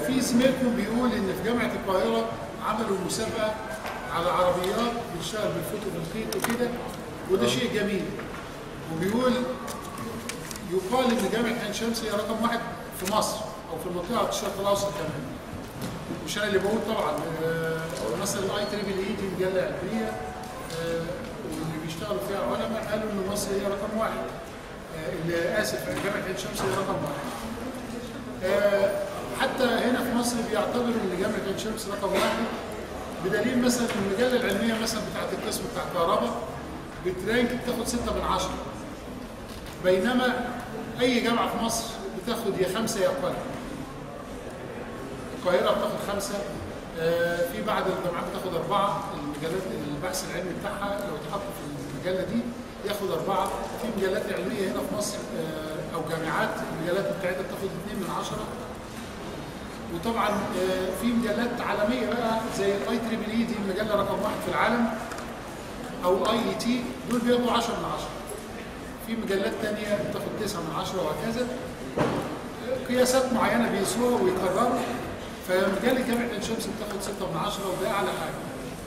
في زميلكم بيقول ان في جامعه القاهره عملوا مسابقه على عربيات بتشتغل بالفوتوفولتيك وكده وده شيء جميل وبيقول يقال ان جامعه عين شمس هي رقم واحد في مصر او في المنطقه الشرق الاوسط كمان مش انا اللي بقول طبعا آه، مثلا الاي تريبل اي دي مجله علميه آه، واللي بيشتغلوا فيها علماء قالوا ان مصر هي رقم واحد آه، اللي اسف جامعه عين شمس هي رقم واحد آه، حتى هنا في مصر بيعتبروا ان جامعه عين شمس رقم واحد بدليل مثلا المجله العلميه مثلا بتاعت القسم بتاع الكهرباء بترانك بتاخد 6 من 10 بينما اي جامعه في مصر بتاخد يا خمسه يا اقل القاهره بتاخد خمسه آه، في بعض الجامعات بتاخد اربعه المجلات البحث العلمي بتاعها لو اتحط في المجله دي ياخد اربعه في مجلات علميه هنا في مصر آه، او جامعات المجلات بتاعتها بتاخد اثنين من عشره وطبعا آه، في مجلات عالميه بقى زي الاي تريبل اي دي المجله رقم واحد في العالم او الاي اي تي دول بياخدوا 10 من 10 في مجلات تانية بتاخد 9 من 10 وهكذا قياسات معينه بيقيسوها ويكرروا فمجله جامعه عين شمس بتاخد 6 من 10 وده اعلى حاجه.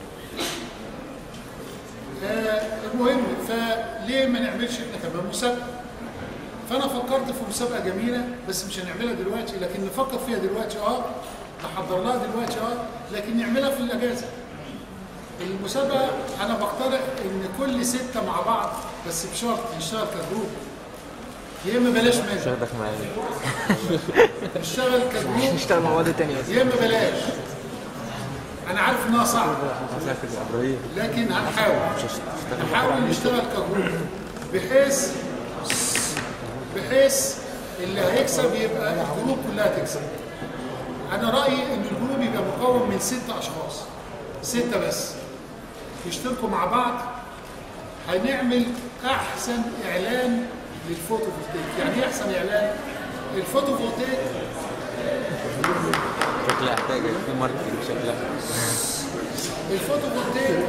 آه، المهم فليه ما نعملش احنا كمان مسابقه؟ فانا فكرت في مسابقه جميله بس مش هنعملها دلوقتي لكن نفكر فيها دلوقتي اه نحضر لها دلوقتي اه لكن نعملها في الاجازه. المسابقه انا بقترح ان كل سته مع بعض بس بشرط نشتغل كجروب يا اما بلاش ماجد شغلك معايا نشتغل كجروب نشتغل مع بعض تاني بس يا اما بلاش انا عارف انها صعبه هتلاقي ابراهيم لكن هنحاول نحاول نشتغل كجروب بحيث بحيث اللي هيكسب يبقى الجروب كلها تكسب انا رايي ان الجروب يبقى مكون من ست اشخاص سته بس يشتركوا مع بعض هنعمل احسن اعلان للفوتوفولتيك يعني ايه احسن اعلان الفوتوفولتيك شكلها محتاجة في ماركتنج شكلها الفوتوفولتيك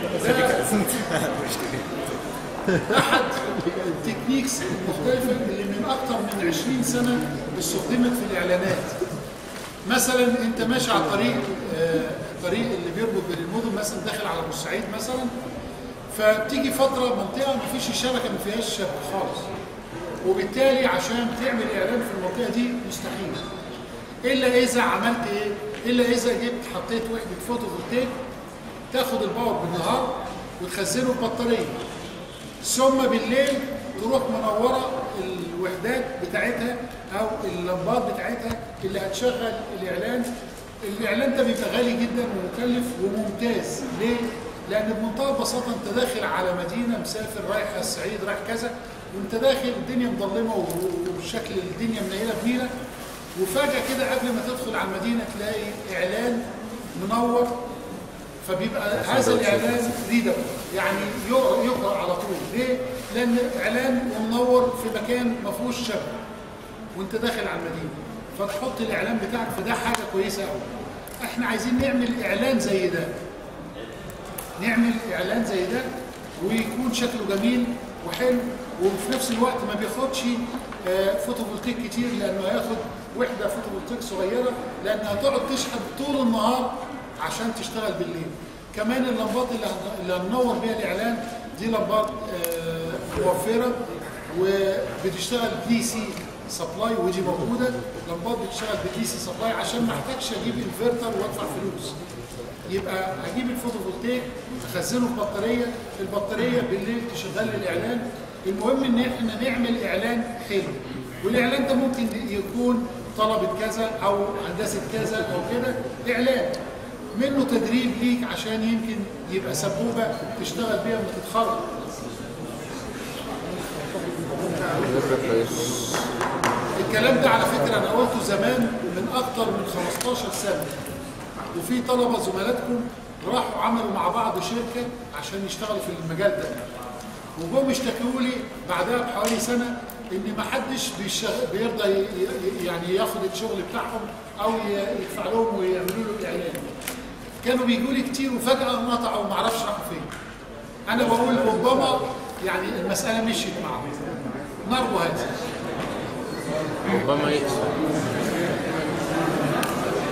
ده احد التكنيكس المختلفه اللي من اكثر من 20 سنه استخدمت في الاعلانات مثلا انت ماشي على الطريق آه، الطريق اللي بيربط بين المدن مثلا داخل على بورسعيد مثلا فبتيجي فتره منطقه ما فيش الشبكه ما فيهاش شبكه خالص وبالتالي عشان تعمل اعلان في المنطقه دي مستحيل الا اذا عملت ايه؟ الا اذا جبت حطيت وحده فوتوفولتيك تاخد الباور بالنهار وتخزنه في بطاريه ثم بالليل تروح منوره الوحدات بتاعتها او اللمبات بتاعتها اللي هتشغل الاعلان الاعلان ده بيبقى غالي جدا ومكلف وممتاز ليه؟ لان بمنتهى البساطه انت داخل على مدينه مسافر رايح الصعيد رايح كذا وانت داخل الدنيا مظلمه و- وشكل الدنيا منيله بنيله وفجاه كده قبل ما تدخل على المدينه تلاقي اعلان منور فبيبقى هذا الاعلان ريدر يعني يقرا يقرا على طول ليه؟ لان اعلان ومنور في مكان ما فيهوش شبكه وانت داخل على المدينه فتحط الاعلان بتاعك فده حاجه كويسه قوي احنا عايزين نعمل اعلان زي ده نعمل اعلان زي ده ويكون شكله جميل وحلو وفي نفس الوقت ما بياخدش آه، فوتوفولتيك كتير لانه هياخد وحده فوتوفولتيك صغيره لانها هتقعد تشحن طول النهار عشان تشتغل بالليل كمان اللمبات اللي هن- اللي هننور بيها الاعلان دي لمبات آه، موفره وبتشتغل دي سي سبلاي ودي موجوده لمبات بتشتغل بدي سي سبلاي عشان ما احتاجش اجيب انفرتر وادفع فلوس يبقى هجيب الفوتوفولتيك اخزنه في بطاريه البطاريه بالليل تشغل لي الاعلان المهم ان احنا نعمل اعلان حلو والاعلان ده ممكن يكون طلبة كذا او هندسه كذا او كده اعلان منه تدريب ليك عشان يمكن يبقى سبوبه تشتغل بيها وانت تتخرج فكرة كويس الكلام ده على فكره انا قلته زمان من اكتر من 15 سنه وفي طلبه زملاتكم راحوا عملوا مع بعض شركه عشان يشتغلوا في المجال ده وجم اشتكوا لي بعدها بحوالي سنه ان ما حدش بيشغل بيرضى ي- ي- يعني ياخد الشغل بتاعهم او ي- يدفع لهم ويعملوا له الاعلان كانوا بيجوا لي كتير وفجاه انقطعوا وما اعرفش راحوا فين انا بقول ربما يعني المساله مشيت معهم نرجو هذا ربما يكسب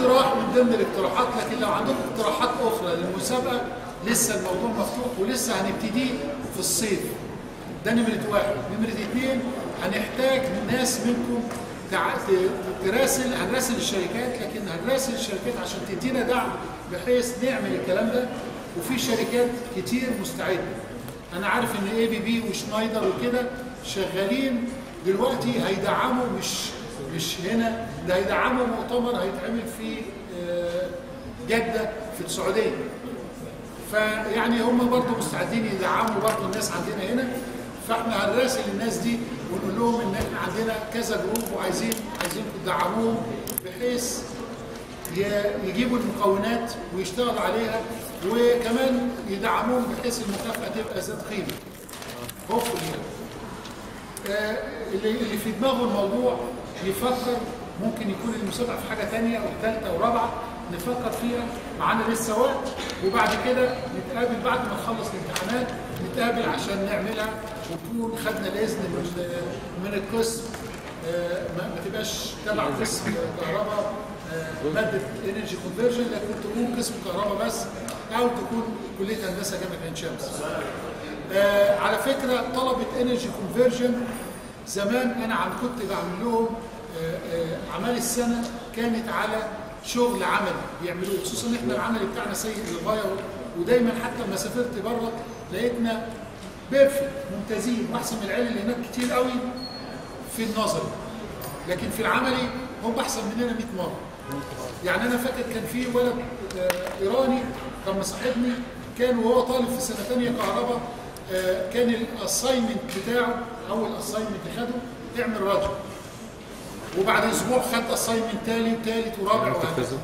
اقتراح من ضمن الاقتراحات لكن لو عندكم اقتراحات اخرى للمسابقه لسه الموضوع مفتوح ولسه هنبتديه في الصيف ده نمرة واحد نمرة اتنين هنحتاج ناس منكم تع- ت- تراسل هنراسل الشركات لكن هنراسل الشركات عشان تدينا دعم بحيث نعمل الكلام ده وفي شركات كتير مستعدة انا عارف ان اي بي بي وشنايدر وكده شغالين دلوقتي هيدعموا مش مش هنا ده هيدعموا مؤتمر هيتعمل في آه، جدة في السعودية فيعني هم برضو مستعدين يدعموا برضو الناس عندنا هنا فاحنا هنراسل الناس دي ونقول لهم ان احنا عندنا كذا جروب وعايزين عايزينكم تدعموهم بحيث ي- يجيبوا المكونات ويشتغلوا عليها وكمان يدعموهم بحيث المكافأة تبقى ذات قيمة. هوبفully يعني. آه، اللي اللي في دماغه الموضوع يفكر ممكن يكون المسابقه في حاجه ثانيه او ثالثه او رابعه نفكر فيها معانا لسه وقت وبعد كده نتقابل بعد ما نخلص الامتحانات نتقابل عشان نعملها ونكون خدنا الاذن من من القسم آه، ما ما تبقاش تبع قسم كهرباء آه، ماده انرجي كونفرجن لكن تكون قسم كهرباء بس او تكون كليه هندسه جامعه عين شمس. آه على فكره طلبه انرجي كونفرجن زمان انا عم كنت بعمل لهم آه آه اعمال السنه كانت على شغل عملي بيعملوه خصوصا ان احنا العملي بتاعنا سيء للغايه ودايما حتى لما سافرت بره لقيتنا بيرفكت ممتازين واحسن من العيال اللي هناك كتير قوي في النظري لكن في العملي هم احسن مننا 100 مره يعني انا فاكر كان في ولد آه، ايراني كان مصاحبني كان وهو طالب في سنه ثانيه كهرباء آه، كان الاساينمنت بتاعه اول اساينمنت خده اعمل راديو وبعد اسبوع خد اساينمنت تاني وتالت ورابع وهكذا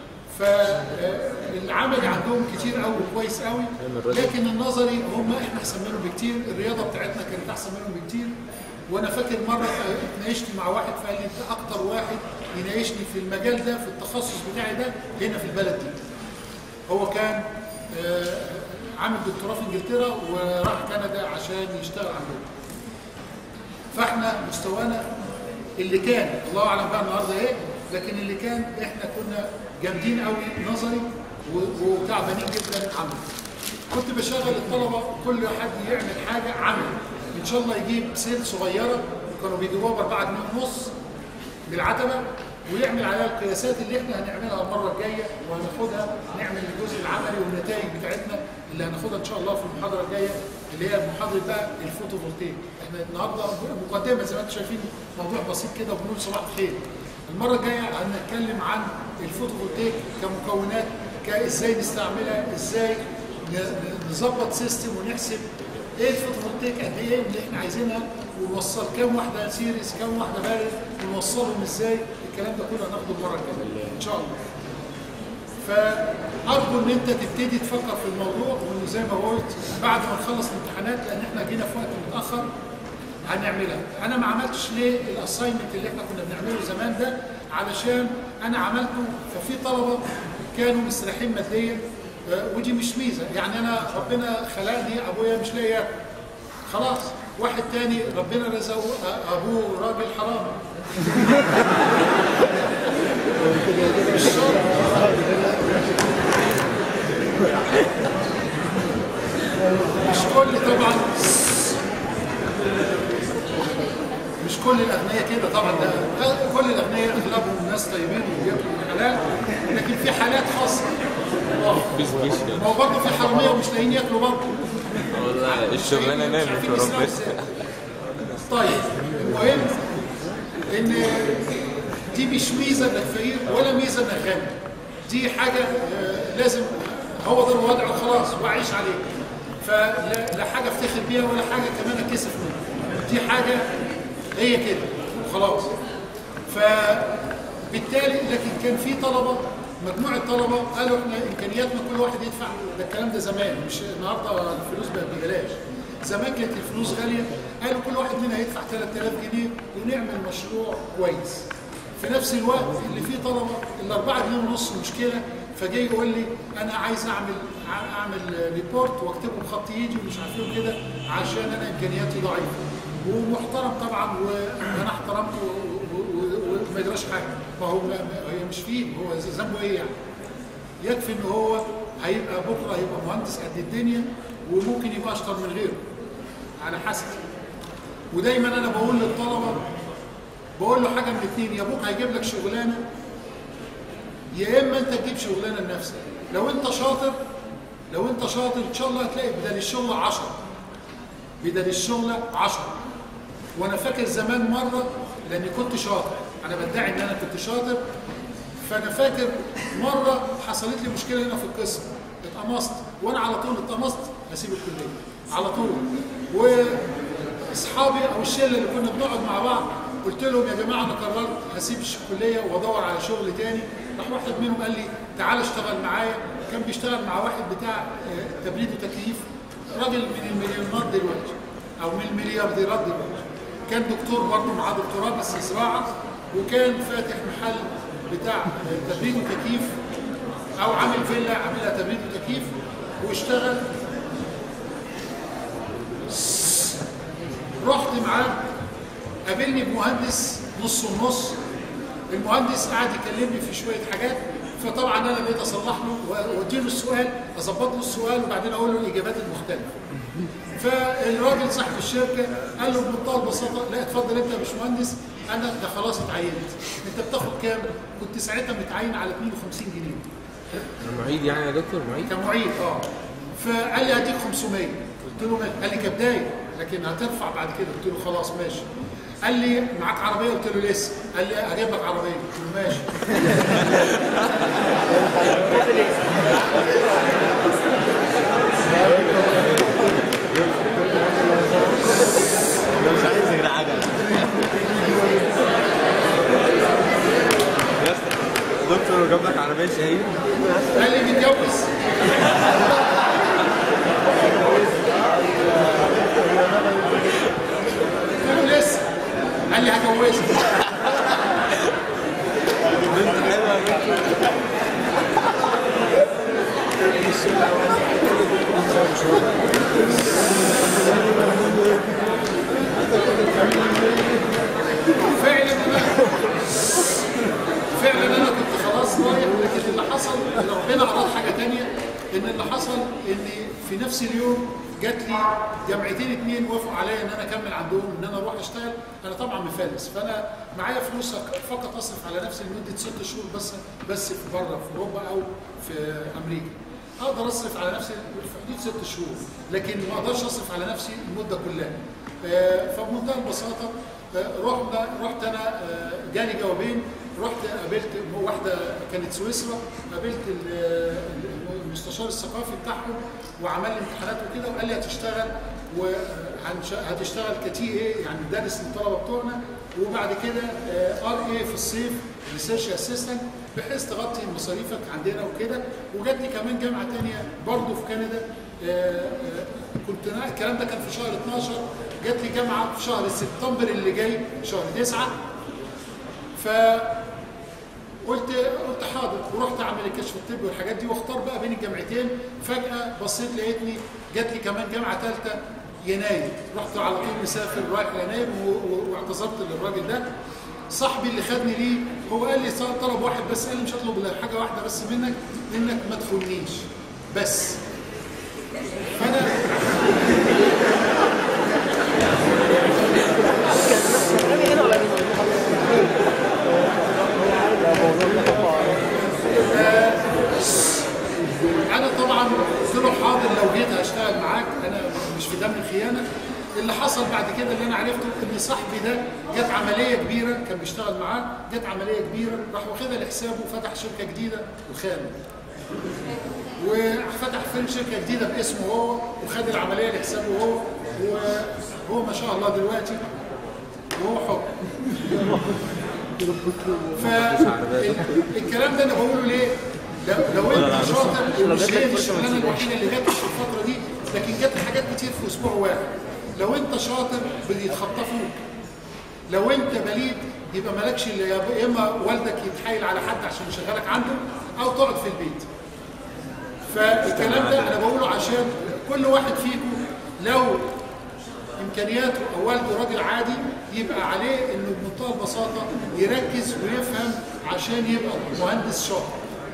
فالعمل عندهم كتير قوي وكويس قوي لكن النظري هم احنا احسن منهم بكتير الرياضه بتاعتنا كانت احسن منهم بكتير وانا فاكر مره اتناقشت مع واحد فقال لي انت اكتر واحد يناقشني في المجال ده في التخصص بتاعي ده هنا في البلد دي هو كان آه، عامل دكتوراه في انجلترا وراح كندا عشان يشتغل عندهم فاحنا مستوانا اللي كان الله اعلم بقى النهارده ايه لكن اللي كان احنا كنا جامدين قوي نظري و- وتعبانين جدا عملي كنت بشغل الطلبه كل حد يعمل حاجه عمل ان شاء الله يجيب سيل صغيره كانوا بيجيبوها ب 4 جنيه ونص بالعتبه ويعمل عليها القياسات اللي احنا هنعملها المره الجايه وهناخدها نعمل الجزء العملي والنتائج بتاعتنا اللي هناخدها ان شاء الله في المحاضره الجايه اللي هي محاضره بقى الفوتوفولتيك احنا النهارده مقدمه زي ما انتم شايفين موضوع بسيط كده وبنقول صباح الخير المره الجايه هنتكلم عن الفوتوفولتيك كمكونات ازاي نستعملها ازاي ن- ن- نظبط سيستم ونحسب ايه الفوتوفولتيك قد ايه اللي احنا عايزينها ونوصل كام واحده سيريز كام واحده بارد ونوصلهم ازاي الكلام ده كله هناخده المره الجايه ان شاء الله فارجو ان انت تبتدي تفكر في الموضوع وزي ما قلت بعد ما نخلص الامتحانات لان احنا جينا في وقت متاخر هنعملها انا ما عملتش ليه الاساينمنت اللي احنا كنا بنعمله زمان ده علشان انا عملته ففي طلبه كانوا مستريحين ماديا آه، ودي مش ميزه يعني انا ربنا خلقني ابويا مش لاقي ياكل خلاص واحد تاني ربنا رزقه آه، ابوه راجل حرامي مش شرط مش كل طبعا مش كل الاغنياء كده طبعا ده كل الاغنياء اغلبهم ناس طيبين وبياكلوا من حلال لكن في حالات خاصه بيس بيس ما هو برضه في حراميه ومش لاقيين ياكلوا برضه والله الشغلانه مش نامت عارفين ورا يسرقوا بس إزاي. طيب المهم ان دي مش ميزه انك فقير ولا ميزه انك غني دي حاجه آه، لازم هو ده الوضع وخلاص واعيش عليه فلا لا حاجه افتخر بيها ولا حاجه كمان اتكسف منها دي حاجه هي كده وخلاص فبالتالي لكن كان في طلبه مجموعه طلبه قالوا احنا امكانياتنا كل واحد يدفع ده الكلام ده زمان مش النهارده الفلوس بقت ببلاش زمان كانت الفلوس غاليه قالوا كل واحد منا هيدفع 3000 جنيه ونعمل مشروع كويس في نفس الوقت اللي فيه طلبه ال 4 جنيه ونص مشكله فجاي يقول لي انا عايز اعمل ع- اعمل ريبورت واكتبه بخط ايدي ومش عارف ايه وكده عشان انا امكانياتي ضعيفه ومحترم طبعا وانا احترمته و- و- و- ما يدراش حاجه ما هو ما هي مش فيه هو ذنبه ايه يعني يكفي ان هو هيبقى بكره هيبقى مهندس قد الدنيا وممكن يبقى اشطر من غيره على حسب ودايما انا بقول للطلبه بقول له حاجه من الاثنين يا ابوك هيجيب لك شغلانه يا اما انت تجيب شغلانه لنفسك لو انت شاطر لو انت شاطر ان شاء الله هتلاقي بدل الشغل 10 بدل الشغل 10 وانا فاكر زمان مره لاني كنت شاطر انا بدعي ان انا كنت شاطر فانا فاكر مره حصلت لي مشكله هنا في القسم اتقمصت وانا على طول اتقمصت هسيب الكليه على طول واصحابي او الشله اللي كنا بنقعد مع بعض قلت لهم يا جماعه انا قررت هسيب الكليه وادور على شغل تاني راح واحد منهم قال لي تعالى اشتغل معايا كان بيشتغل مع واحد بتاع آه، تبريد وتكييف راجل من المليونات دلوقتي او من المليارديرات دلوقتي كان دكتور برضه معاه دكتوراه بس زراعه وكان فاتح محل بتاع آه، تبريد وتكييف او عامل فيلا عاملها تبريد وتكييف واشتغل رحت معاه قابلني بمهندس نص ونص المهندس قعد يكلمني في شويه حاجات فطبعا انا بقيت اصلح له واديله السؤال اظبط له السؤال وبعدين اقول له الاجابات المختلفه فالراجل صاحب الشركه قال له بمنتهى البساطه لا اتفضل انت يا باشمهندس انا ده خلاص اتعينت انت بتاخد كام؟ كنت ساعتها متعين على 52 جنيه انا معيد يعني يا دكتور معيد كمعيد اه فقال لي هديك 500 قلت له ماشي قال لي كبدايه لكن هترفع بعد كده قلت له خلاص ماشي قال لي معاك عربيه قلت له لسه قال لي اجيب لك عربيه قلت له ماشي مش عايز غير عجل دكتور جاب لك عربيه شهيد قال لي متجوز قلت له لسه قال لي هجوزك بنت حلوه يا دكتور فعلا انا فعلا انا كنت خلاص رايح لكن اللي حصل ان ربنا اراد حاجه تانية ان اللي حصل ان في نفس اليوم جات لي جامعتين اتنين وافقوا عليا ان انا اكمل عندهم ان انا اروح اشتغل انا طبعا مفلس فانا معايا فلوس فقط اصرف على نفسي لمده ست شهور بس بس في بره في اوروبا او في امريكا اقدر اصرف على نفسي في حدود ست شهور لكن ما اقدرش اصرف على نفسي المده كلها آه، فبمنتهى البساطه آه، رحنا رحت انا آه، جالي جوابين رحت قابلت واحده كانت سويسرا قابلت ال- المستشار الثقافي بتاعهم وعمل لي امتحانات وكده وقال لي هتشتغل وهتشتغل كتي ايه يعني دارس للطلبه بتوعنا وبعد كده ار اي في الصيف ريسيرش اسيستنت بحيث تغطي مصاريفك عندنا وكده وجات لي كمان جامعه ثانيه برضه في كندا آه، آه، كنت أنا- الكلام ده كان في شهر 12 جات لي جامعه في شهر سبتمبر اللي جاي شهر 9 ف قلت قلت حاضر ورحت اعمل الكشف الطبي والحاجات دي واختار بقى بين الجامعتين فجاه بصيت لقيتني جات لي كمان جامعه ثالثه يناير رحت على طول مسافر رايح يناير و- و- واعتذرت للراجل ده صاحبي اللي خدني ليه هو قال لي صار طلب واحد بس قال لي مش هطلب الا حاجه واحده بس منك انك ما تخونيش بس فانا انا طبعا قلت له حاضر لو جيت هشتغل معاك انا مش في دم الخيانه اللي حصل بعد كده اللي انا عرفته ان صاحبي ده جت عمليه كبيره كان بيشتغل معاه جت عمليه كبيره راح واخدها لحسابه وفتح شركه جديده وخان وفتح فيلم شركه جديده باسمه هو وخد العمليه لحسابه هو وهو ما شاء الله دلوقتي وهو حر فالكلام ده انا بقوله ليه؟ لو, لو انت شاطر مش هي دي الشغلانه الوحيده اللي جت في الفتره دي لكن جت حاجات كتير في اسبوع واحد لو انت شاطر بيتخطفوك لو انت بليد يبقى مالكش الا يا اما والدك يتحايل على حد عشان يشغلك عنده او تقعد في البيت فالكلام ده انا بقوله عشان كل واحد فيكم لو امكانياته او والده راجل عادي يبقى عليه انه بمنتهى البساطه يركز ويفهم عشان يبقى مهندس شاطر.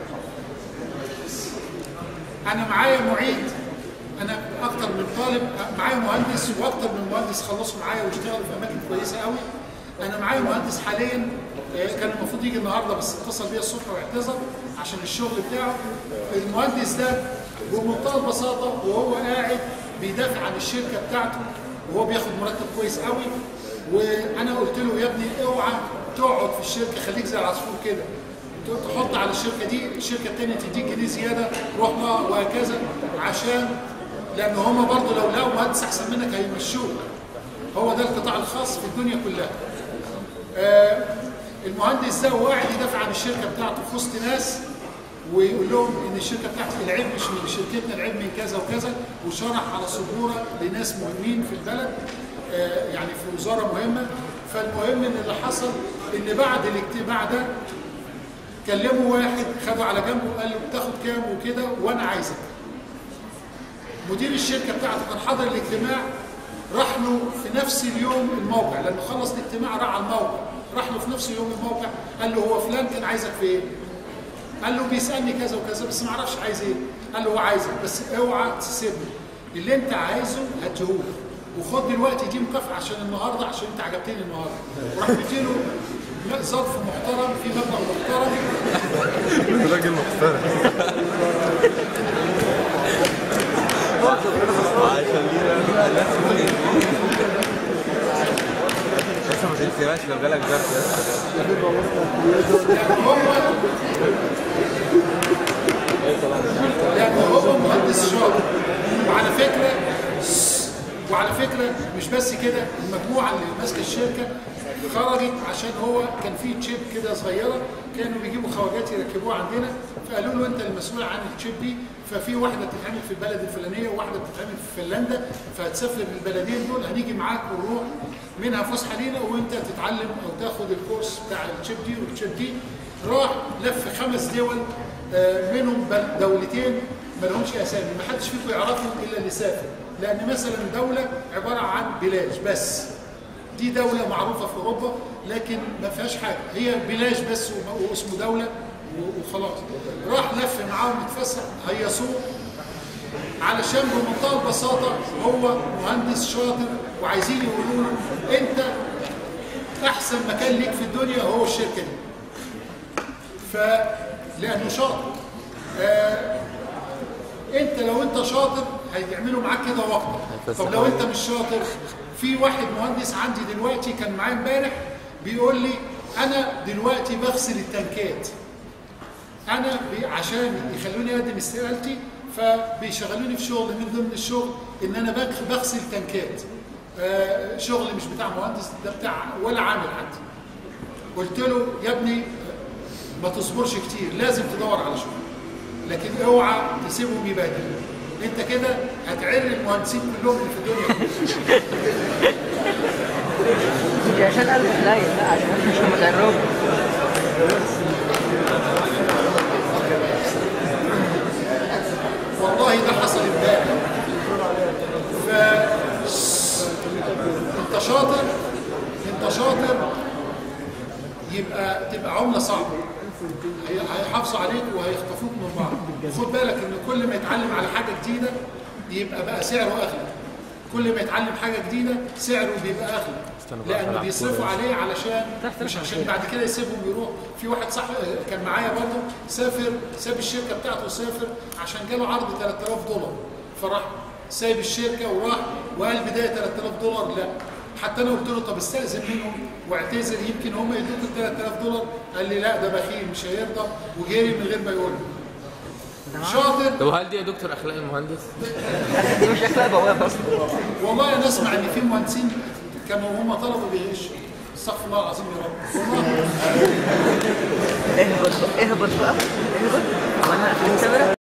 انا معايا معيد انا اكتر من طالب معايا مهندس واكتر من مهندس خلصوا معايا واشتغلوا في اماكن كويسه قوي انا معايا مهندس حاليا آه، كان المفروض يجي النهارده بس اتصل بيا الصبح واعتذر عشان الشغل بتاعه المهندس ده بمنتهى البساطه وهو قاعد بيدافع عن الشركه بتاعته وهو بياخد مرتب كويس قوي وانا قلت له يا ابني اوعى تقعد في الشركه خليك زي العصفور كده تحط على الشركه دي الشركه الثانيه تديك جنيه زياده روح بقى وهكذا عشان لان هم برضه لو لقوا مهندس احسن منك هيمشوك هو ده القطاع الخاص في الدنيا كلها آه المهندس ده هو قاعد يدافع عن الشركه بتاعته في وسط ناس ويقول لهم ان الشركه بتاعتي العيب مش من شركتنا العيب من كذا وكذا وشرح على سبوره لناس مهمين في البلد آه يعني في وزاره مهمه فالمهم ان اللي حصل ان بعد الاجتماع ده كلموا واحد خدوا على جنبه وقال له بتاخد كام وكده وانا عايزك مدير الشركه بتاعته كان حاضر الاجتماع راح له في نفس اليوم الموقع لانه خلص الاجتماع راح على الموقع راح له في نفس اليوم الموقع قال له هو فلان كان عايزك في ايه؟ قال له بيسالني كذا وكذا بس ما اعرفش عايز ايه قال له هو عايزك بس اوعى تسيبني اللي انت عايزه هديهولك وخد دلوقتي دي مكافاه عشان النهارده عشان انت عجبتني النهارده وراح مديله ظرف محترم في مبلغ محترم راجل محترم عشان لينا الناس لسه ما تنسيناش لو جالك ظرف يا اسطى لان هو لان هو مهندس شاطر وعلى فكره وعلى فكره مش بس كده المجموعه اللي ماسكه الشركه خرجت عشان هو كان في تشيب كده صغيره كانوا بيجيبوا خواجات يركبوها عندنا فقالوا له انت المسؤول عن التشيب دي ففي واحده بتتعمل في البلد الفلانيه وواحده بتتعمل في فنلندا فهتسافر البلدين دول هنيجي معاك ونروح منها فسحه لينا وانت تتعلم او تاخد الكورس بتاع التشيب دي والتشيب دي راح لف خمس دول آه، منهم بل- دولتين ما لهمش اسامي ما حدش فيكم يعرفهم الا اللي سافر لان مثلا دوله عباره عن بلاد بس دي دولة معروفة في أوروبا لكن ما فيهاش حاجة هي بلاش بس وم- واسمه دولة و- وخلاص راح لف معاهم اتفسح هيصوه علشان بمنتهى البساطة هو مهندس شاطر وعايزين يقولوا له أنت أحسن مكان ليك في الدنيا هو الشركة دي فلأنه شاطر آه انت لو انت شاطر هيعملوا معاك كده واكتر طب لو انت مش شاطر في واحد مهندس عندي دلوقتي كان معايا امبارح بيقول لي انا دلوقتي بغسل التنكات انا بي عشان يخلوني اقدم استقالتي فبيشغلوني في شغل من ضمن الشغل ان انا بغ- بغسل تنكات آه شغل مش بتاع مهندس ده بتاع ولا عامل حتى قلت له يا ابني ما تصبرش كتير لازم تدور على شغل لكن اوعى تسيبهم يبهدلوا انت كده هتعر المهندسين كلهم اللي في الدنيا مش عشان قلب قليل لا عشان مش متعرف والله ده حصل امبارح ف انت شاطر انت شاطر يبقى تبقى عمله صعبه هي- هيحافظوا عليك وهيخطفوك من بعض خد بالك ان كل ما يتعلم على حاجه جديده يبقى بقى سعره اغلى كل ما يتعلم حاجه جديده سعره بيبقى اغلى لانه بيصرفوا عليه علشان مش عشان بعد كده يسيبهم يروح في واحد صح كان معايا برضه سافر ساب الشركه بتاعته وسافر عشان جاله عرض 3000 دولار فراح سايب الشركه وراح وقال بدايه 3000 دولار لا حتى انا قلت له طب استاذن منهم واعتذر يمكن هم يدوك ال 3000 دولار قال لي لا ده بخيل مش هيرضى وجري من غير ما يقول لي. شاطر طب هل دي يا دكتور اخلاق المهندس؟ دي مش اخلاق بواب اصلا والله انا اسمع ان في مهندسين كانوا هم طلبوا بيغشوا استغفر الله العظيم يا رب والله اهبط بقى اهبط بقى اهبط وانا هختبرك